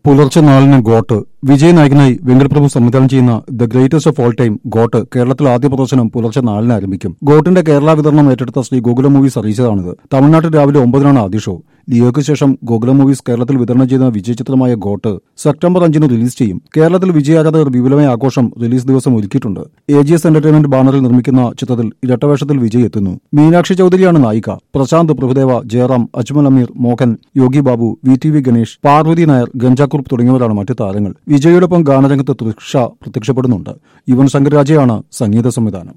പുലർച്ചെ നാലിന് ഗോട്ട് വിജയ് നായകനായി വെങ്കടപ്രഭു സംവിധാനം ചെയ്യുന്ന the greatest of all time GOAT കേരളത്തിൽ ആദ്യ പ്രദർശനം പുലർച്ചെ നാലിന് ആരംഭിക്കും ഗോട്ടിന്റെ കേരള വിതരണം ഏറ്റെടുത്ത ശ്രീ ഗോകുലം മൂവീസ് അറിയിച്ചതാണിത് തമിഴ്നാട്ടിൽ രാവിലെ ഒമ്പതിനാണ് ആദ്യ ഷോ ലിയോയ്ക്ക് ശേഷം ഗോകുലം മൂവീസ് കേരളത്തിൽ വിതരണം ചെയ്യുന്ന വിജയ ചിത്രമായ ഗോട്ട് സെപ്റ്റംബർ അഞ്ചിന് റിലീസ് ചെയ്യും കേരളത്തിൽ വിജയ ആരാധകർ വിപുലമായ ആഘോഷം റിലീസ് ദിവസം ഒരുക്കിയിട്ടുണ്ട് എ ജി എസ് എന്റർടൈൻമെന്റ് ബാനറിൽ നിർമ്മിക്കുന്ന ചിത്രത്തിൽ ഇരട്ടവേഷത്തിൽ വിജയ് എത്തുന്നു മീനാക്ഷി ചൌധരിയാണ് നായിക Prashanth Prabhudeva Jayaram Ajmal Ameer Mohan Yogi Babu V T V Ganesh Parvathy Nair Ganjakaruppu തുടങ്ങിയവരാണ് മറ്റ് താരങ്ങൾ വിജയോടൊപ്പം ഗാനരംഗത്ത് തൃഷ പ്രത്യക്ഷപ്പെടുന്നുണ്ട് യുവൻ ശങ്കർ രാജയാണ് സംഗീത സംവിധാനം